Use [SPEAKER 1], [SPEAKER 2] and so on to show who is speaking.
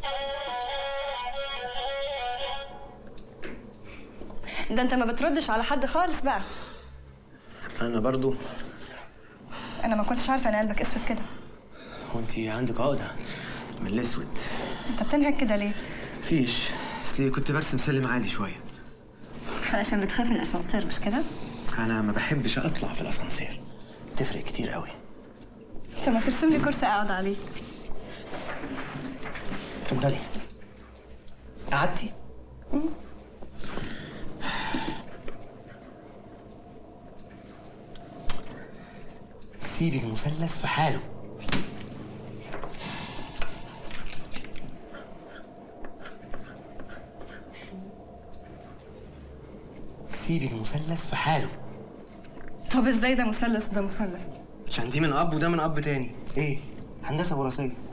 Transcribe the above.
[SPEAKER 1] ده انت ما بتردش على حد خالص بقى
[SPEAKER 2] انا برضو
[SPEAKER 1] انا ما كنتش عارفه ان قلبك اسود كده
[SPEAKER 2] هو انت عندك عقده من الاسود
[SPEAKER 1] انت بتنهك كده ليه
[SPEAKER 2] فيش اصلي كنت برسم سلم عالي شويه
[SPEAKER 1] علشان بتخاف من الاسانسير مش كده
[SPEAKER 2] انا ما بحبش اطلع في الاسانسير تفرق كتير قوي
[SPEAKER 1] طب ما ترسم لي كرسي اقعد عليه
[SPEAKER 2] اتفضلي قعدتي سيبي المثلث في حاله سيبي المثلث في حاله
[SPEAKER 1] طب ازاي ده مثلث وده مثلث
[SPEAKER 2] عشان دي من اب وده من اب تاني ايه هندسه وراثيه